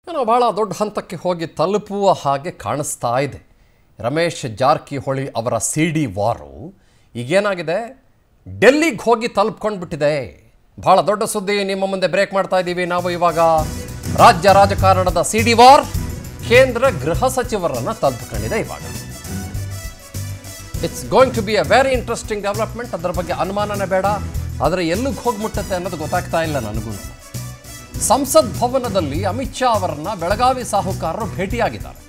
ಏನೋ ಭಾಳ ದೊಡ್ಡ ಹಂತಕ್ಕೆ ಹೋಗಿ ತಲುಪುವ ಹಾಗೆ ಕಾಣಿಸ್ತಾ ಇದೆ ರಮೇಶ್ ಜಾರಕಿಹೊಳಿ ಅವರ ಸಿ ಡಿ ವಾರು ಈಗೇನಾಗಿದೆ ಡೆಲ್ಲಿಗೆ ಹೋಗಿ ತಲುಪ್ಕೊಂಡು ಬಿಟ್ಟಿದೆ ಭಾಳ ದೊಡ್ಡ ಸುದ್ದಿ ನಿಮ್ಮ ಮುಂದೆ ಬ್ರೇಕ್ ಮಾಡ್ತಾ ಇದ್ದೀವಿ ನಾವು ಇವಾಗ ರಾಜ್ಯ ರಾಜಕಾರಣದ ಸಿ ಡಿ ವಾರ್ ಕೇಂದ್ರ ಗೃಹ ಸಚಿವರನ್ನು ತಲುಪ್ಕೊಂಡಿದೆ ಇವಾಗ it's going to be a very interesting development ಅದರ ಬಗ್ಗೆ ಅನುಮಾನನೇ ಬೇಡ ಆದರೆ ಎಲ್ಲಿಗೆ ಹೋಗಿ ಮುಟ್ಟುತ್ತೆ ಅನ್ನೋದು ಗೊತ್ತಾಗ್ತಾ ಇಲ್ಲ ನನಗೂ ಸಂಸತ್ ಭವನದಲ್ಲಿ ಅಮಿತ್ ಶಾ ಅವರನ್ನ ಬೆಳಗಾವಿ ಸಾಹುಕಾರರು ಭೇಟಿಯಾಗಿದ್ದಾರೆ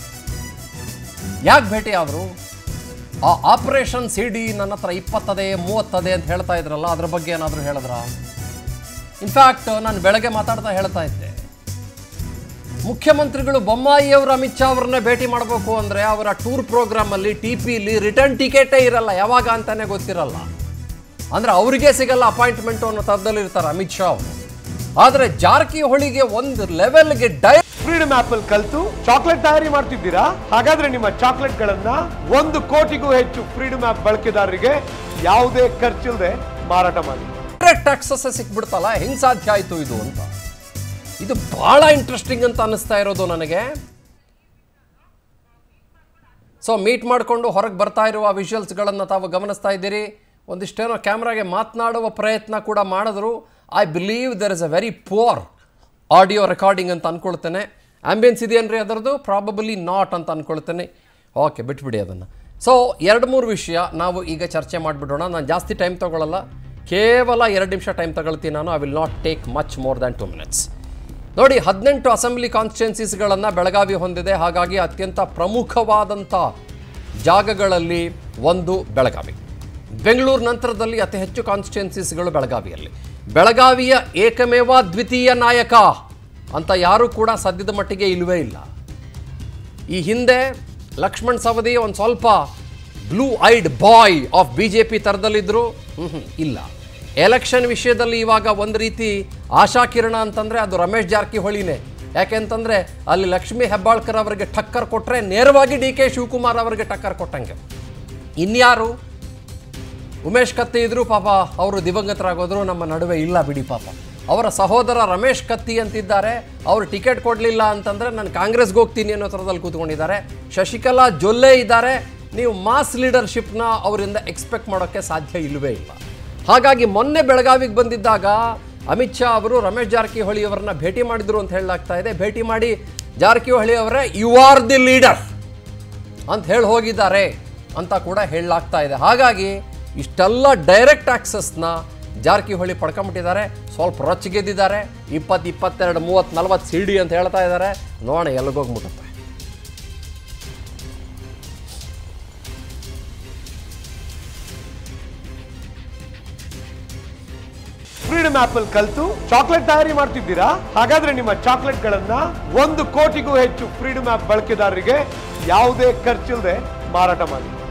ಯಾಕೆ ಭೇಟಿ ಆದರು ಆ ಆಪರೇಷನ್ ಸಿ ಡಿ ನನ್ನ ಹತ್ರ ಇಪ್ಪತ್ತದೇ ಮೂವತ್ತದೇ ಅಂತ ಹೇಳ್ತಾ ಇದ್ರಲ್ಲ ಅದ್ರ ಬಗ್ಗೆ ಏನಾದರೂ ಹೇಳಿದ್ರ ಇನ್ಫ್ಯಾಕ್ಟ್ ನಾನು ಬೆಳಗ್ಗೆ ಮಾತಾಡ್ತಾ ಹೇಳ್ತಾ ಇದ್ದೆ ಮುಖ್ಯಮಂತ್ರಿಗಳು ಬೊಮ್ಮಾಯಿಯವರು ಅಮಿತ್ ಶಾ ಅವರನ್ನ ಭೇಟಿ ಮಾಡಬೇಕು ಅಂದರೆ ಅವರ ಟೂರ್ ಪ್ರೋಗ್ರಾಮಲ್ಲಿ ಟಿ ಪಿಲಿ ರಿಟರ್ನ್ ಟಿಕೆಟೇ ಇರಲ್ಲ ಯಾವಾಗ ಅಂತಾನೆ ಗೊತ್ತಿರಲ್ಲ ಅಂದರೆ ಅವರಿಗೆ ಸಿಗಲ್ಲ ಅಪಾಯಿಂಟ್ಮೆಂಟು ಅನ್ನೋ ಥರದಲ್ಲಿ ಇರ್ತಾರೆ ಅಮಿತ್ ಶಾ ಅವರು ಆದರೆ ಜಾರಕಿಹೊಳಿಗೆ ಒಂದು ಲೆವೆಲ್ಗೆ ಡೈ ಫ್ರೀಡಮ್ ಆಪ್ ಅಲ್ಲಿ ಕಲ್ತು ಚಾಕ್ಲೇಟ್ ತಯಾರಿ ಮಾಡ್ತಿದ್ದೀರಾ ಹಾಗಾದ್ರೆ ನಿಮ್ಮ ಚಾಕ್ಲೇಟ್ ಗಳನ್ನ ಒಂದು ಕೋಟಿಗೂ ಹೆಚ್ಚು ಫ್ರೀಡಮ್ ಆಪ್ ಬಳಕೆದಾರರಿಗೆ ಯಾವುದೇ ಖರ್ಚಿಲ್ಲದೆ ಮಾರಾಟ ಮಾಡಿ ಡೈರೆಕ್ಟ್ ಆಕ್ಸಸ್ ಸಿಕ್ಬಿಡ್ತಲ್ಲ ಹೆಂಗ್ ಸಾಧ್ಯ ಆಯಿತು ಇದು ಅಂತ ಇದು ಬಹಳ ಇಂಟ್ರೆಸ್ಟಿಂಗ್ ಅಂತ ಅನ್ನಿಸ್ತಾ ಇರೋದು ನನಗೆ ಸೊ ಮೀಟ್ ಮಾಡಿಕೊಂಡು ಹೊರಗೆ ಬರ್ತಾ ಇರುವ ವಿಜುವಲ್ಸ್ಗಳನ್ನು ತಾವು ಗಮನಿಸ್ತಾ ಇದ್ದೀರಿ ಒಂದಿಷ್ಟೇನೋ ಕ್ಯಾಮ್ರಾಗೆ ಮಾತನಾಡುವ ಪ್ರಯತ್ನ ಕೂಡ ಮಾಡಿದ್ರು I believe there is a very poor audio recording ಅಂತ ಅಂದ್ಕೊಳ್ತೇನೆ ಆ್ಯಂಬಿಯನ್ಸ್ ಇದೆಯೇನ್ರಿ ಅದರದ್ದು ಪ್ರಾಬಬಲಿ ನಾಟ್ ಅಂತ ಅಂದ್ಕೊಳ್ತೇನೆ ಓಕೆ ಬಿಟ್ಬಿಡಿ ಅದನ್ನು ಸೊ ಎರಡು ಮೂರು ವಿಷಯ ನಾವು ಈಗ ಚರ್ಚೆ ಮಾಡಿಬಿಡೋಣ ನಾನು ಜಾಸ್ತಿ ಟೈಮ್ ತೊಗೊಳ್ಳಲ್ಲ ಕೇವಲ ಎರಡು ನಿಮಿಷ ಟೈಮ್ ತಗೊಳ್ತೀನಿ ನಾನು I will not take much more than two minutes ನೋಡಿ ಹದಿನೆಂಟು ಅಸೆಂಬ್ಲಿ ಕಾನ್ಸ್ಟಿಟ್ಯುನ್ಸೀಸ್ಗಳನ್ನು ಬೆಳಗಾವಿ ಹೊಂದಿದೆ ಹಾಗಾಗಿ ಅತ್ಯಂತ ಪ್ರಮುಖವಾದಂಥ ಜಾಗಗಳಲ್ಲಿ ಒಂದು ಬೆಳಗಾವಿ ಬೆಂಗಳೂರು ನಂತರದಲ್ಲಿ ಅತಿ ಹೆಚ್ಚು ಕಾನ್ಸ್ಟಿಟ್ಯುನ್ಸೀಸ್ಗಳು ಬೆಳಗಾವಿಯಲ್ಲಿ ಬೆಳಗಾವಿಯ ಏಕಮೇವ ದ್ವಿತೀಯ ನಾಯಕ ಅಂತ ಯಾರೂ ಕೂಡ ಸದ್ಯದ ಮಟ್ಟಿಗೆ ಇಲ್ಲವೇ ಇಲ್ಲ ಈ ಹಿಂದೆ ಲಕ್ಷ್ಮಣ್ ಸವದಿ ಒಂದು ಸ್ವಲ್ಪ blue eyed boy of B J P ಥರದಲ್ಲಿದ್ದರು ಇಲ್ಲ ಎಲೆಕ್ಷನ್ ವಿಷಯದಲ್ಲಿ ಇವಾಗ ಒಂದು ರೀತಿ ಆಶಾಕಿರಣ ಅಂತಂದರೆ ಅದು ರಮೇಶ್ ಜಾರಕಿಹೊಳಿನೇ ಯಾಕೆಂತಂದರೆ ಅಲ್ಲಿ ಲಕ್ಷ್ಮೀ ಹೆಬ್ಬಾಳ್ಕರ್ ಅವರಿಗೆ ಟಕ್ಕರ್ ಕೊಟ್ಟರೆ ನೇರವಾಗಿ ಡಿ ಕೆ ಶಿವಕುಮಾರ್ ಅವರಿಗೆ ಟಕ್ಕರ್ ಕೊಟ್ಟಂಗೆ ಇನ್ಯಾರು ಉಮೇಶ್ ಕತ್ತಿ ಇದ್ರು ಪಾಪ ಅವರು ದಿವಂಗತರಾಗೋದ್ರು ನಮ್ಮ ನಡುವೆ ಇಲ್ಲ ಬಿಡಿ ಪಾಪ ಅವರ ಸಹೋದರ ರಮೇಶ್ ಕತ್ತಿ ಅಂತಿದ್ದಾರೆ ಅವರು ಟಿಕೆಟ್ ಕೊಡಲಿಲ್ಲ ಅಂತಂದರೆ ನಾನು ಕಾಂಗ್ರೆಸ್ಗೆ ಹೋಗ್ತೀನಿ ಅನ್ನೋ ಥರದಲ್ಲಿ ಕೂತ್ಕೊಂಡಿದ್ದಾರೆ ಶಶಿಕಲಾ ಜೊಲ್ಲೆ ಇದ್ದಾರೆ ನೀವು ಮಾಸ್ ಲೀಡರ್ಶಿಪ್ನ ಅವರಿಂದ ಎಕ್ಸ್ಪೆಕ್ಟ್ ಮಾಡೋಕ್ಕೆ ಸಾಧ್ಯ ಇಲ್ಲವೇ ಇಲ್ಲ ಹಾಗಾಗಿ ಮೊನ್ನೆ ಬೆಳಗಾವಿಗೆ ಬಂದಿದ್ದಾಗ ಅಮಿತ್ ಶಾ ಅವರು ರಮೇಶ್ ಜಾರಕಿಹೊಳಿ ಅವರನ್ನ ಭೇಟಿ ಮಾಡಿದ್ರು ಅಂತ ಹೇಳಲಾಗ್ತಾ ಇದೆ ಭೇಟಿ ಮಾಡಿ ಜಾರಕಿಹೊಳಿ ಅವರೇ ಯು ಆರ್ ದಿ ಲೀಡರ್ ಅಂತ ಹೇಳಿ ಹೋಗಿದ್ದಾರೆ ಅಂತ ಕೂಡ ಹೇಳಲಾಗ್ತಾ ಇದೆ ಹಾಗಾಗಿ ಇಷ್ಟೆಲ್ಲ ಡೈರೆಕ್ಟ್ ಆಕ್ಸಸ್ನ ಜಾರಕಿಹೊಳಿ ಪಡ್ಕೊಂಬಿಟ್ಟಿದ್ದಾರೆ ಸ್ವಲ್ಪ ರೊಚ್ಚಿಗೆದ್ದಿದ್ದಾರೆ ಇಪ್ಪತ್ತು ಇಪ್ಪತ್ತೆರಡು ಮೂವತ್ತು ನಲ್ವತ್ತು ಸಿ ಡಿ ಅಂತ ಹೇಳ್ತಾ ಇದ್ದಾರೆ ನೋಡೋಣ ಎಲ್ಲಿಗೋಗ್ಬಿಡುತ್ತೆ ಫ್ರೀಡಮ್ ಆಪ್ ಅಲ್ಲಿ ಕಲ್ತು ಚಾಕ್ಲೇಟ್ ತಯಾರಿ ಮಾಡ್ತಿದ್ದೀರಾ ಹಾಗಾದ್ರೆ ನಿಮ್ಮ ಚಾಕ್ಲೇಟ್ ಗಳನ್ನ ಒಂದು ಕೋಟಿಗೂ ಹೆಚ್ಚು ಫ್ರೀಡಮ್ ಆಪ್ ಬಳಕೆದಾರರಿಗೆ ಯಾವುದೇ ಖರ್ಚಿಲ್ಲದೆ ಮಾರಾಟ ಮಾಡಿ